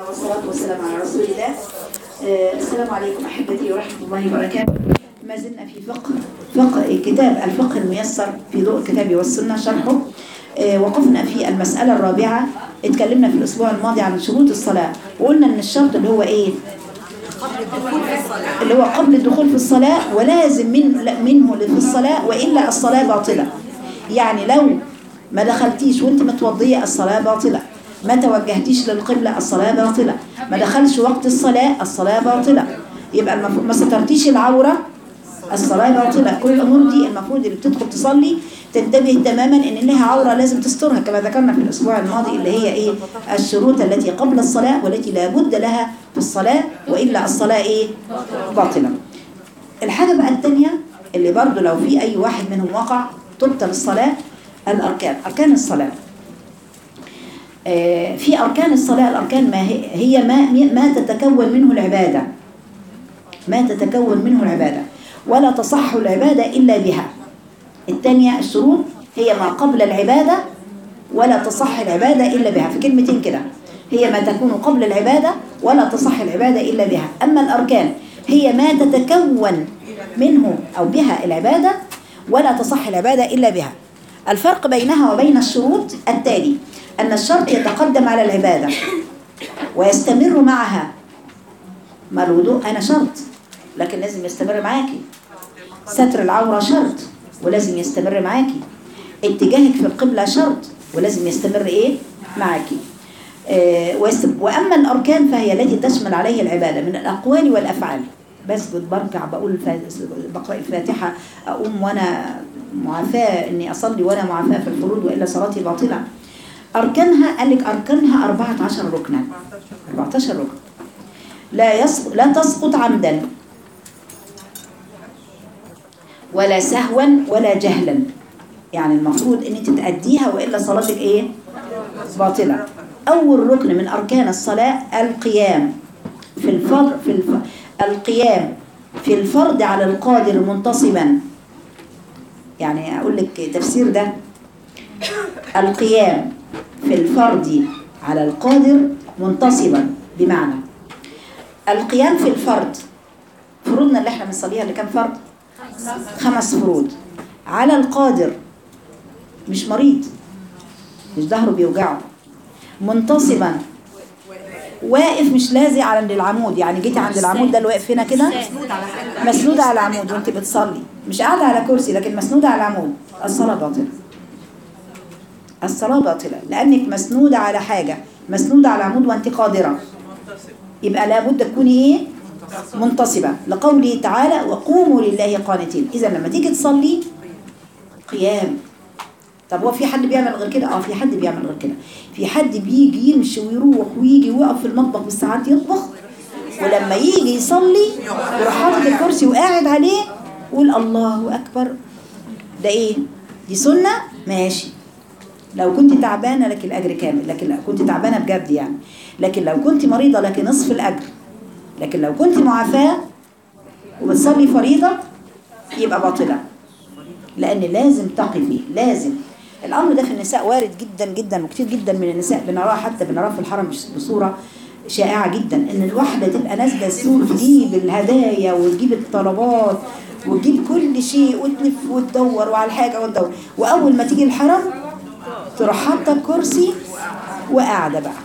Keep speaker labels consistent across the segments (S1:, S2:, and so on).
S1: والصلاة والسلام على رسول الله آه، السلام عليكم أحبتي ورحمة الله وبركاته ما زلنا في فقه فقه كتاب الفقه الميسر في ضوء الكتاب والسنة شرحه آه، وقفنا في المسألة الرابعة اتكلمنا في الأسبوع الماضي عن شروط الصلاة وقلنا أن الشرط اللي هو إيه اللي هو قبل الدخول في الصلاة ولازم من لا، منه في الصلاة وإلا الصلاة باطلة يعني لو ما دخلتيش وانت متوضية الصلاة باطلة ما توجهتيش للقبلة الصلاة باطلة ما دخلش وقت الصلاة الصلاة باطلة يبقى المفروض ما سترتيش العورة الصلاة باطلة كل الأمور دي المفروض اللي بتدخل تصلي تنتبه تماما ان لها عورة لازم تسترها كما ذكرنا في الأسبوع الماضي اللي هي ايه الشروط التي قبل الصلاة والتي لا بد لها في الصلاة وإلا الصلاة ايه باطلة الحاجة بقى الثانية اللي برضو لو في أي واحد منهم وقع تبطل الصلاة الأركان أركان الصلاة آه، في أركان الصلاة الأركان ما هي, هي ما, ما تتكون منه العبادة ما تتكون منه العبادة ولا تصح العبادة إلا بها الثانية الشروط هي ما قبل العبادة ولا تصح العبادة إلا بها في كلمتين كده هي ما تكون قبل العبادة ولا تصح العبادة إلا بها أما الأركان هي ما تتكون منه أو بها العبادة ولا تصح العبادة إلا بها الفرق بينها وبين الشروط التالي أن الشرط يتقدم على العبادة ويستمر معها ما الوضوء أنا شرط لكن لازم يستمر معاكي ستر العورة شرط ولازم يستمر معاكي اتجاهك في القبلة شرط ولازم يستمر إيه معاكي آه ويست- وأما الأركان فهي التي تشمل عليه العبادة من الأقوال والأفعال بسجد بركع بقول الفا- بقرأ الفاتحة أقوم وأنا معافاة إني أصلي وأنا معافاة في الفروض وإلا صلاتي باطلة أركانها قال لك أركانها 14 ركنا 14 ركن لا يسقط لا تسقط عمدا ولا سهوا ولا جهلا يعني المفروض ان انت تأديها والا صلاتك ايه باطله اول ركن من اركان الصلاه القيام في الفرض في الف... القيام في الفرض على القادر منتصبا يعني اقول لك تفسير ده القيام في الفرض على القادر منتصبا بمعنى القيام في الفرض فروضنا اللي احنا بنصليها اللي كان فرض خمس فروض على القادر مش مريض مش ظهره بيوجعه منتصبا واقف مش لازق على العمود يعني جيتي عند العمود ده اللي واقف هنا كده مسنودة على العمود وانت بتصلي مش قاعدة على كرسي لكن مسنودة على العمود الصلاة باطلة الصلاة باطلة لأنك مسنودة على حاجة مسنودة على العمود وانت قادرة يبقى لابد تكوني ايه منتصبة لقوله تعالى وقوموا لله قانتين إذا لما تيجي تصلي قيام طب هو في حد بيعمل غير كده اه في حد بيعمل غير كده في حد بيجي يمشي ويروح ويجي ويقف في المطبخ بالساعات يطبخ ولما يجي يصلي يروح حاطط الكرسي وقاعد عليه ويقول الله اكبر ده ايه دي سنه ماشي لو كنت تعبانه لك الاجر كامل لكن لو كنت تعبانه بجد يعني لكن لو كنت مريضه لك نصف الاجر لكن لو كنت معافاه وبتصلي فريضه يبقى باطله لان لازم تقفي لازم الامر ده في النساء وارد جدا جدا وكتير جدا من النساء بنراه حتى بنراه في الحرم بصوره شائعه جدا ان الواحده تبقى نازله السوق تجيب الهدايا وتجيب الطلبات وتجيب كل شيء وتلف وتدور وعلى الحاجه وتدور واول ما تيجي الحرم تروح حاطه الكرسي وقاعده بقى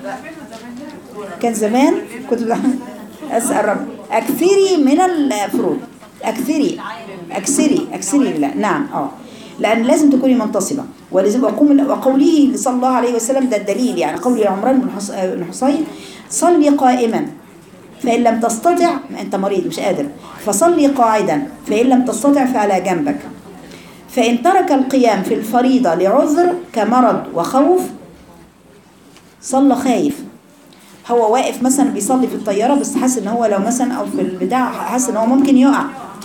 S1: كان زمان كنت بقى- اسال رب اكثري من الفروض اكثري اكثري اكثري لا نعم اه لان لازم تكوني منتصبه ولازم وقوم وقوله صلى الله عليه وسلم ده الدليل يعني قول عمران بن حص- بن حصين صلي قائما فإن لم تستطع أنت مريض مش قادر فصلي قاعدا فإن لم تستطع فعلى جنبك فإن ترك القيام في الفريضة لعذر كمرض وخوف صلى خايف هو واقف مثلا بيصلي في الطيارة بس حاسس ان هو لو مثلا او في البتاع حاسس ان هو ممكن يقع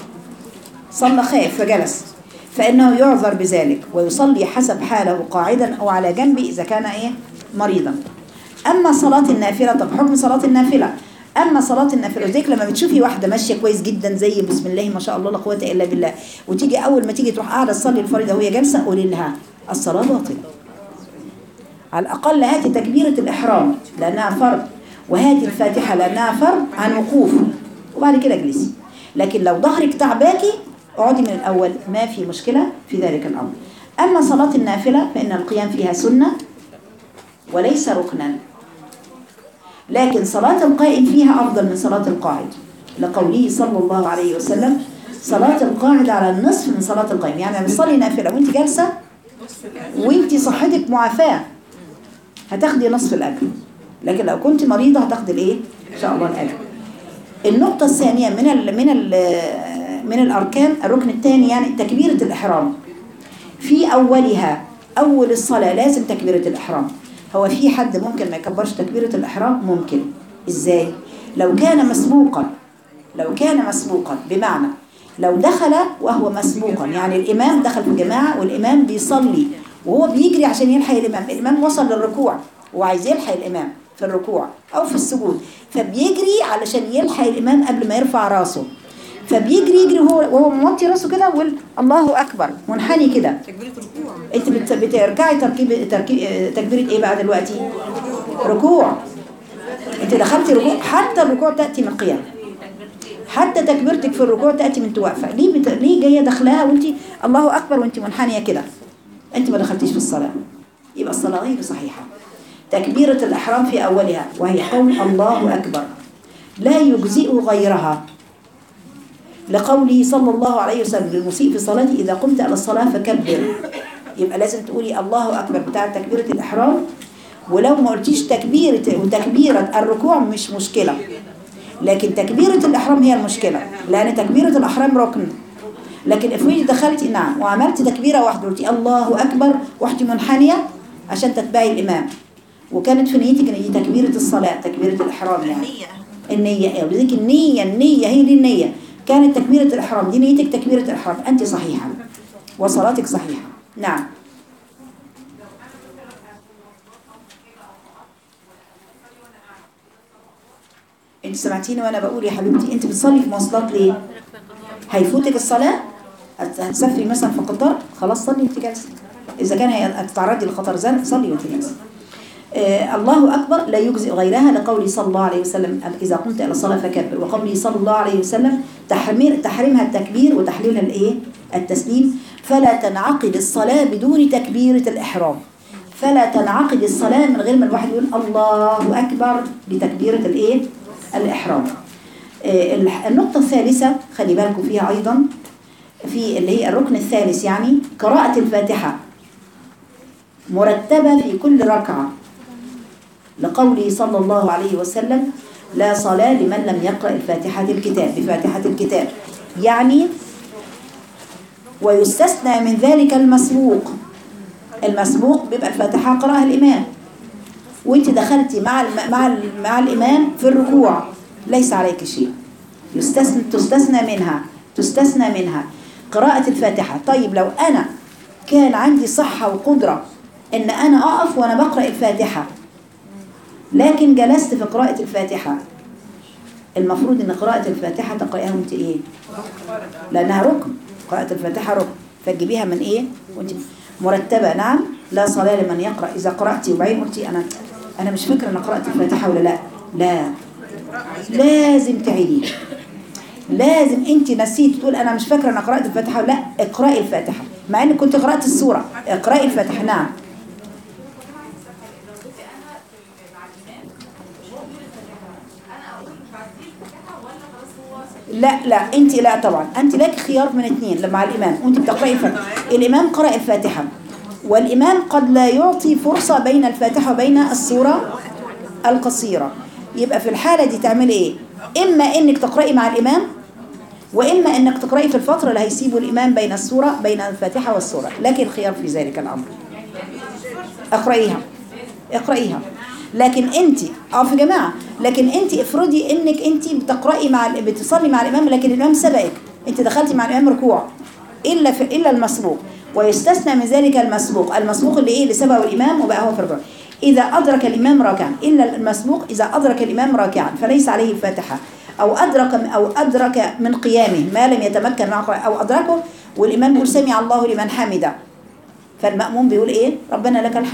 S1: صلى خايف فجلس فإنه يعذر بذلك ويصلي حسب حاله قاعدا أو على جنبه إذا كان إيه مريضا أما صلاة النافلة طب حكم صلاة النافلة أما صلاة النافلة زيك لما بتشوفي واحدة ماشية كويس جدا زي بسم الله ما شاء الله لا قوة إلا بالله وتيجي أول ما تيجي تروح قاعدة تصلي الفريضة وهي جالسة قولي لها الصلاة باطلة على الأقل هاتي تكبيرة الإحرام لأنها فرض وهاتي الفاتحة لأنها فرض عن وقوف وبعد كده اجلسي لكن لو ظهرك تعباكي اقعدي من الأول ما في مشكلة في ذلك الأمر أما صلاة النافلة فإن القيام فيها سنة وليس ركنا لكن صلاة القائم فيها أفضل من صلاة القاعد لقوله صلى الله عليه وسلم صلاة القاعد على النصف من صلاة القائم يعني بتصلي نافلة وانت جالسة وانت صحتك معافاة هتاخدي نصف الأجر لكن لو كنت مريضة هتاخدي الايه؟ إن شاء الله الأجر النقطة الثانية من ال من ال من الأركان الركن الثاني يعني تكبيرة الإحرام في أولها أول الصلاة لازم تكبيرة الإحرام هو في حد ممكن ما يكبرش تكبيرة الإحرام ممكن إزاي لو كان مسبوقا لو كان مسبوقا بمعنى لو دخل وهو مسبوقا يعني الإمام دخل في جماعة والإمام بيصلي وهو بيجري عشان يلحق الإمام الإمام وصل للركوع وعايز يلحق الإمام في الركوع أو في السجود فبيجري علشان يلحق الإمام قبل ما يرفع راسه فبيجري يجري وهو وهو موطي راسه كده ويقول الله أكبر منحني كده
S2: تكبيرة ركوع
S1: انت بت- بترجعي تركيب تركيب تكبيره ايه بقى دلوقتي ركوع انت دخلتي ركوع حتى الركوع تاتي من قيام حتى تكبيرتك في الركوع تاتي من واقفه ليه بت... ليه جايه داخلها وانت الله اكبر وانت منحنيه كده انت ما دخلتيش في الصلاه يبقى الصلاه غير صحيحه تكبيره الاحرام في اولها وهي قول الله اكبر لا يجزئ غيرها لقوله صلى الله عليه وسلم للمسيء في صلاته إذا قمت إلى الصلاة فكبر يبقى لازم تقولي الله أكبر بتاع تكبيرة الإحرام ولو ما قلتيش تكبيرة وتكبيرة الركوع مش مشكلة لكن تكبيرة الإحرام هي المشكلة لأن تكبيرة الإحرام ركن لكن افرضي دخلتي نعم وعملت تكبيرة واحدة قلتي الله أكبر واحدة منحنية عشان تتبعي الإمام وكانت في نيتك ان دي تكبيرة الصلاة تكبيرة الإحرام يعني
S2: النية
S1: النية ولذلك النية النية هي دي النية كانت تكبيرة الإحرام دي نيتك تكبيرة الإحرام أنت صحيحة وصلاتك صحيحة نعم انت سمعتيني وانا بقول يا حبيبتي انت بتصلي في مواصلات ليه هيفوتك الصلاة هت- هتسافري مثلا في قطار خلاص صلي وانت جالسة اذا كان هي- هتتعرضي لخطر زنق صلي وانت جالسة آه، الله أكبر لا يجزئ غيرها لقوله صلى الله عليه وسلم إذا قمت إلى الصلاة فكبر وقوله صلى الله عليه وسلم تحمير تحريمها التكبير وتحليلها الإيه؟ التسليم فلا تنعقد الصلاة بدون تكبيرة الإحرام فلا تنعقد الصلاة من غير ما الواحد يقول الله أكبر بتكبيرة الإيه؟ الإحرام آه، الح- النقطة الثالثة خلي بالكم فيها أيضا في اللي هي الركن الثالث يعني قراءة الفاتحة مرتبة في كل ركعة لقوله صلى الله عليه وسلم لا صلاة لمن لم يقرأ الفاتحة الكتاب بفاتحة الكتاب يعني ويستثنى من ذلك المسبوق المسبوق بيبقى الفاتحة قرأها الإمام وانت دخلتي مع الم... مع ال... مع الإمام في الركوع ليس عليك شيء يستثنى تستثنى منها تستثنى منها قراءة الفاتحة طيب لو أنا كان عندي صحة وقدرة إن أنا أقف وأنا بقرأ الفاتحة لكن جلست في قراءة الفاتحة المفروض ان قراءة الفاتحة تقرأيها وانت ايه لانها ركن قراءة الفاتحة ركن فتجيبيها من ايه وانت مرتبة نعم لا صلاة لمن يقرأ اذا قرأتي وبعدين قلتي انا انا مش فاكرة انا قرأت الفاتحة ولا لا لا لازم تعيدي لازم انت نسيت تقول انا مش فاكرة انا قرأت الفاتحة ولا لا اقرأي الفاتحة مع انك كنت قرأت السورة اقرأي الفاتحة نعم لا لا انت لا طبعا انت لك خيار من اثنين لما على الامام وانت بتقراي الفاتحه الامام قرأ الفاتحه والامام قد لا يعطي فرصه بين الفاتحه وبين السوره القصيره يبقى في الحاله دي تعملي ايه اما انك تقراي مع الامام واما انك تقراي في الفتره اللي هيسيبه الامام بين السوره بين الفاتحه والسوره لكن الخيار في ذلك الامر اقرايها اقرايها لكن انت اه في جماعه لكن انت افرضي انك انت بتقراي مع ال- بتصلي مع الامام لكن الامام سبقك انت دخلتي مع الامام ركوع الا في الا المسبوق ويستثنى من ذلك المسبوق المسبوق اللي ايه اللي سبقه الامام وبقى هو في الركوع اذا ادرك الامام راكعا الا المسبوق اذا ادرك الامام راكعا فليس عليه الفاتحه او ادرك او ادرك من قيامه ما لم يتمكن معه او ادركه والامام بيقول سمع الله لمن حمده فالمأموم بيقول ايه ربنا لك الحمد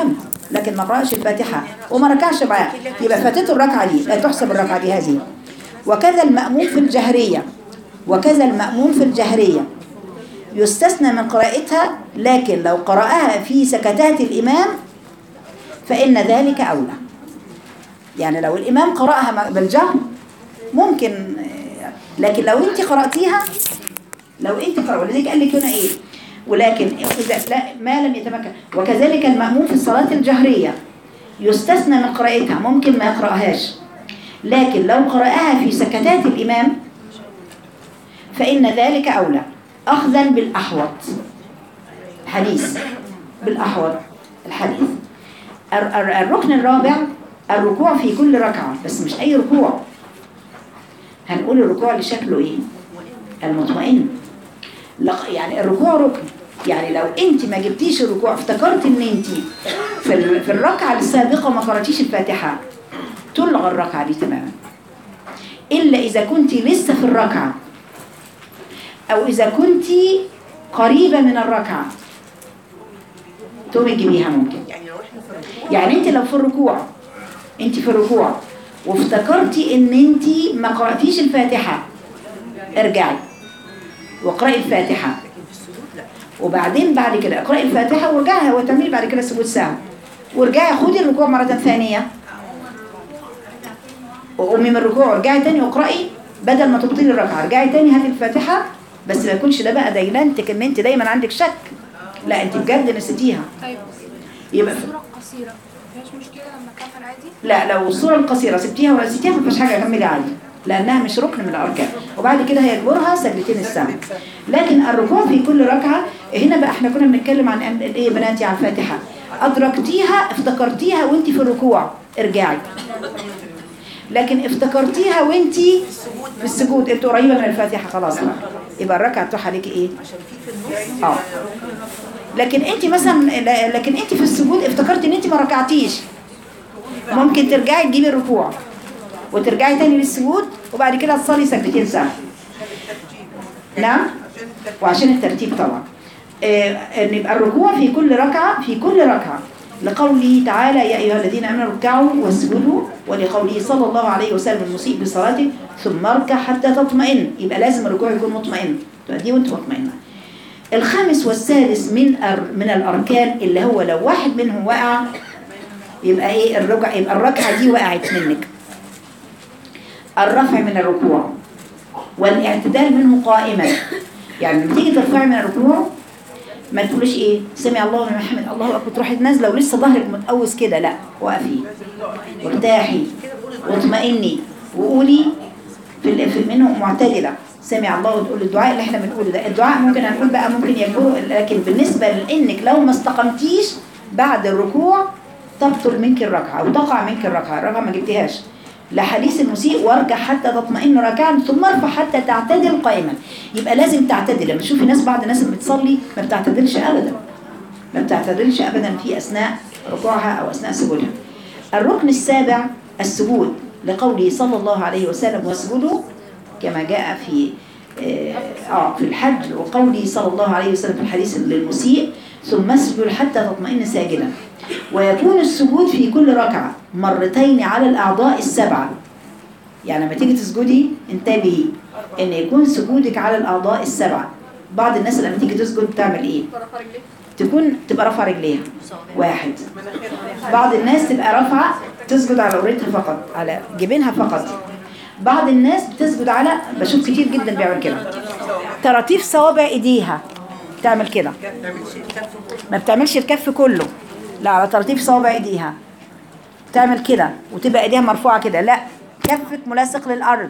S1: لكن ما قرأش الفاتحة وما ركعش معاه يبقى فاتته الركعة دي لا تحسب الركعة دي هذه وكذا المأموم في الجهرية وكذا المأموم في الجهرية يستثنى من قراءتها لكن لو قرأها في سكتات الإمام فإن ذلك أولى يعني لو الإمام قرأها بالجهر ممكن آه، لكن لو أنت قرأتيها لو أنت قرأ ولذلك قال لك هنا إيه ولكن إذا لا ما لم يتمكن وكذلك المأموم في الصلاة الجهرية يستثنى من قراءتها ممكن ما يقرأهاش لكن لو قرأها في سكتات الإمام فإن ذلك أولى أخذا بالأحوط حديث بالأحوط الحديث الر- الر- الركن الرابع الركوع في كل ركعة بس مش أي ركوع هنقول الركوع اللي شكله إيه المطمئن لق- يعني الركوع ركن يعني لو انت ما جبتيش الركوع افتكرت ان انت في ال- في الركعه السابقه ما قراتيش الفاتحه تلغى الركعه دي تماما الا اذا كنت لسه في الركعه او اذا كنت قريبه من الركعه تقومي تجيبيها ممكن
S2: يعني لو احنا في الركوع
S1: يعني انت لو في الركوع انت في الركوع وافتكرتي ان انت ما قراتيش الفاتحه ارجعي واقراي الفاتحه
S2: لكن في السجود لا
S1: وبعدين بعد كده اقراي الفاتحه وارجعي وتعملي بعد كده سجود سهو وارجعي خدي الركوع مره ثانيه وقومي من الركوع وارجعي تاني واقراي بدل ما تبطلي الركعه ارجعي تاني هاتي الفاتحه بس ما يكونش ده بقى ديلانتك ان انت دايما عندك شك لا انت بجد نسيتيها
S3: طيب
S1: يبقى
S3: الصورة القصيرة مفيهاش مشكلة لما أكمل عادي؟
S1: لا لو الصورة القصيرة سبتيها ولا نسيتيها ما فيش حاجة كملي عادي لأنها مش ركن من الأركان وبعد كده هيجبرها سجدتين السهو لكن الركوع في كل ركعة هنا بقى احنا كنا بنتكلم عن أن- ايه يا بناتي عن الفاتحة أدركتيها افتكرتيها وانت في الركوع ارجعي لكن افتكرتيها وانت في السجود انت قريبة من الفاتحة خلاص بقى يبقى الركعة بتروح عليكي ايه
S2: عشان في في النص
S1: اه لكن انت مثلا لا- لكن انت في السجود افتكرت ان انت ما ركعتيش ممكن ترجعي تجيبي الركوع وترجعي تاني للسجود وبعد كده تصلي سجدتين سهو نعم وعشان الترتيب طبعا آه، ان يبقى الركوع في كل ركعه في كل ركعه لقوله تعالى يا ايها الذين امنوا اركعوا واسجدوا ولقوله صلى الله عليه وسلم المسيء بصلاته ثم اركع حتى تطمئن يبقى لازم الركوع يكون مطمئن تؤديه وانت مطمئنه الخامس والسادس من أر- من الاركان اللي هو لو واحد منهم وقع يبقى ايه الركعه يبقى الركعه دي وقعت منك الرفع من الركوع والاعتدال منه قائما يعني لما تيجي ترفعي من الركوع ما تقوليش ايه سمع الله لمن حمد الله اكبر تروحي نازله ولسه ظهرك متقوس كده لا وقفي وارتاحي واطمئني وقولي في ال- في منه معتدله سمع الله وتقول الدعاء اللي احنا بنقوله ده الدعاء ممكن هنقول بقى ممكن يكبره لكن بالنسبه لانك لو ما استقمتيش بعد الركوع تبطل منك الركعه او تقع منك الركعه الركعه ما جبتيهاش لحديث المسيء وارجع حتى تطمئن راكعا ثم ارفع حتى تعتدل قائما يبقى لازم تعتدل لما تشوفي ناس بعض الناس اللي بتصلي ما بتعتدلش ابدا ما بتعتدلش ابدا في اثناء ركوعها او اثناء سجودها الركن السابع السجود لقوله صلى الله عليه وسلم واسجدوا كما جاء في آه آه، في الحج وقوله صلى الله عليه وسلم في الحديث للمسيء ثم اسجد حتى تطمئن ساجدا ويكون السجود في كل ركعة مرتين على الأعضاء السبعة يعني لما تيجي تسجدي انتبهي ان يكون سجودك على الأعضاء السبعة بعض الناس لما تيجي تسجد تعمل ايه
S3: برفع رجلي
S1: تكون تبقى رافعه رجليها واحد
S2: مناخيرها
S1: بعض الناس تبقى رافعه تسجد على قريتها فقط على جبينها فقط بعض الناس بتسجد على بشوف كتير جدا بيعمل كده طراطيف صوابع ايديها تعمل كده
S2: ما بتعملش الكف
S1: ما بتعملش الكف كله لا على طراطيف صوابع ايديها تعمل كده وتبقى ايديها مرفوعه كده لا كفك ملاصق للارض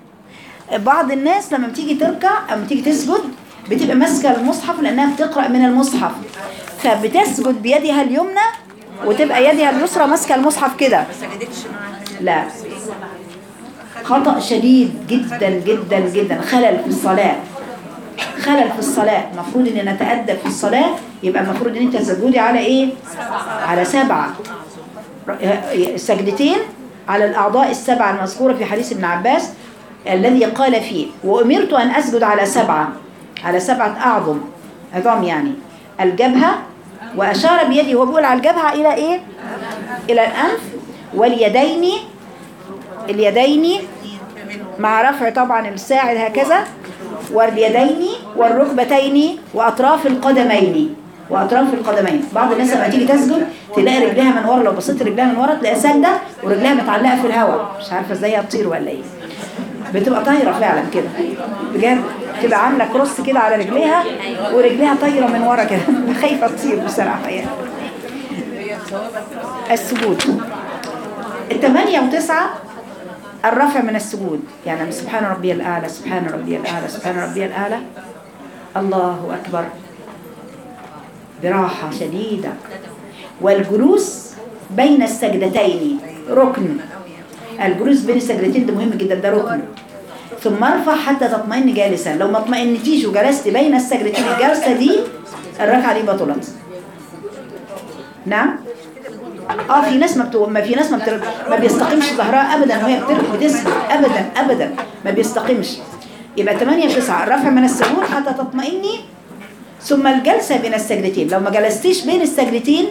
S1: بعض الناس لما بتيجي تركع او لما تيجي تسجد بتبقى ماسكه المصحف لانها بتقرا من المصحف فبتسجد بيدها اليمنى وتبقى يدها اليسرى ماسكه المصحف كده
S2: ما سجدتش معاها
S1: لا خطأ شديد جدا جدا جدا خلل في الصلاة خلل في الصلاة المفروض ان نتأدب في الصلاة يبقى المفروض ان انت تسجدي على ايه على سبعة ر- سجدتين على الأعضاء السبعة المذكورة في حديث ابن عباس الذي قال فيه وأمرت أن أسجد على سبعة على سبعة أعظم عظام يعني الجبهة وأشار بيده وهو بيقول على الجبهة إلى إيه إلى الأنف واليدين اليدين مع رفع طبعا الساعد هكذا واليدين والركبتين وأطراف القدمين وأطراف القدمين بعض الناس لما تيجي تسجد تلاقي رجلها من ورا لو بصيت رجلها من ورا تلاقيها ساجدة ورجلها متعلقة في الهواء مش عارفة ازاي هتطير ولا ايه بتبقى طايرة فعلا كده بجد تبقى عاملة كروس كده على رجليها ورجليها طايرة من ورا كده خايفة تطير بصراحة يعني السجود الثمانية وتسعة الرفع من السجود يعني سبحان ربي الأعلى سبحان ربي الأعلى سبحان ربي الأعلى الله أكبر براحة شديدة والجلوس بين السجدتين ركن الجلوس بين السجدتين ده مهم جدا ده ركن ثم ارفع حتى تطمئن جالسا لو ما اطمئنتيش وجلست بين السجدتين الجلسة دي الركعة دي بطلت نعم اه في ناس ما بتو... ما في ناس ما, بتر... ما بيستقيمش ظهرها ابدا وهي بتر... بتسجد ابدا ابدا ما بيستقيمش يبقى 8 9 الرفع من السجود حتى تطمئني ثم الجلسة بين السجدتين لو ما جلستيش بين السجدتين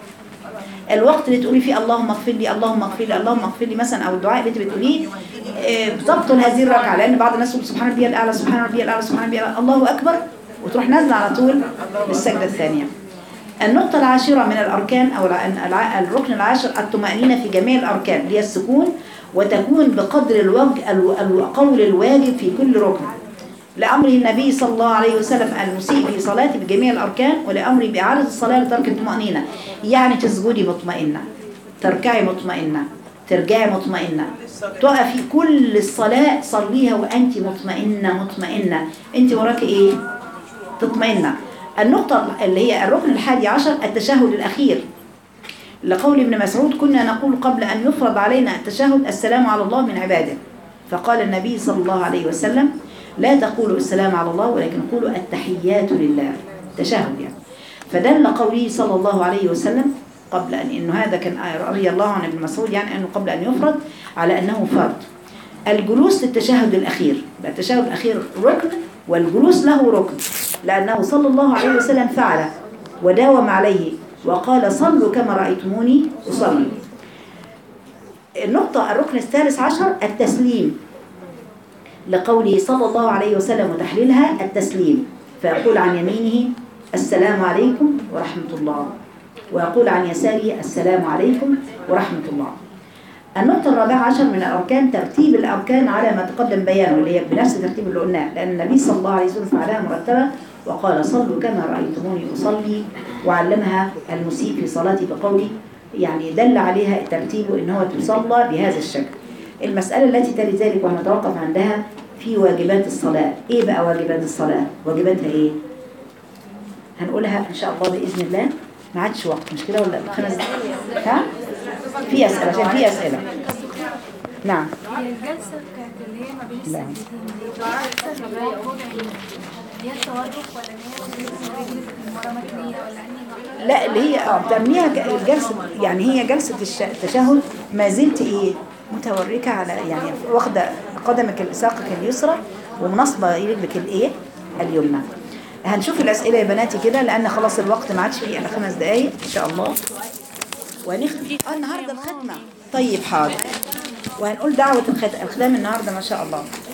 S1: الوقت اللي تقولي فيه اللهم اغفر لي اللهم اغفر لي اللهم اغفر لي مثلا او الدعاء اللي انت بتقوليه آه، تبطل هذه الركعه لان بعض الناس تقول سبحان ربي الاعلى سبحان ربي الاعلى سبحان ربي الاعلى الله اكبر وتروح نازله على طول للسجده الثانيه النقطة العاشرة من الأركان أو الع- الع- الركن العاشر الطمأنينة في جميع الأركان اللي هي السكون وتكون بقدر الوجه ال- القول الواجب في كل ركن لأمر النبي صلى الله عليه وسلم المسيء في صلاته بجميع الأركان ولأمر بإعادة الصلاة لترك الطمأنينة يعني تسجدي مطمئنة تركعي مطمئنة ترجعي مطمئنة تقفي كل الصلاة صليها وأنت مطمئنة مطمئنة أنت وراك إيه؟ تطمئنة النقطة اللي هي الركن الحادي عشر التشهد الأخير لقول ابن مسعود كنا نقول قبل أن يفرض علينا التشهد السلام على الله من عباده فقال النبي صلى الله عليه وسلم لا تقولوا السلام على الله ولكن قولوا التحيات لله تشهد يعني فدل قوله صلى الله عليه وسلم قبل أن إنه هذا كان رضي الله عن ابن مسعود يعني أنه قبل أن يفرض على أنه فرض الجلوس للتشهد الأخير يبقى التشهد الأخير ركن والجلوس له ركن لأنه صلى الله عليه وسلم فعل وداوم عليه وقال صلوا كما رأيتموني أصلي النقطة الركن الثالث عشر التسليم لقوله صلى الله عليه وسلم وتحليلها التسليم فيقول عن يمينه السلام عليكم ورحمة الله ويقول عن يساره السلام عليكم ورحمة الله النقطة الرابعة عشر من الأركان ترتيب الأركان على ما تقدم بيانه اللي هي بنفس الترتيب اللي قلناه لأن النبي صلى الله عليه وسلم فعلها مرتبة وقال صلوا كما رأيتموني أصلي وعلمها المسيء في صلاته بقوله يعني دل عليها الترتيب إن هو تصلى بهذا الشكل المسألة التي تلي ذلك وهنتوقف عندها في واجبات الصلاة إيه بقى واجبات الصلاة واجباتها إيه هنقولها إن شاء الله بإذن الله ما عادش وقت مش كده ولا خمس دقايق؟ ها في أسئلة عشان في أسئلة نعم
S3: هي الجلسة بتاعت اللي هي ما بين
S1: لا.
S3: السجدتين دي الجلسة اللي هو وضع هي التورك ولا ان هي رجل المرة متنية ولا انهي
S1: لا اللي هي اه بتعمليها ج- الجلسة يعني هي جلسة الش- التشهد ما زلت ايه متوركة على يعني واخدة قدمك ساقك اليسرى ومنصبة رجلك الايه اليمنى هنشوف الأسئلة يا بناتي كده لأن خلاص الوقت ما عادش فيه إلا خمس دقايق إن شاء الله ونختم اه النهارده الختمة طيب حاضر وهنقول دعوة الخت- الختام النهارده ما شاء الله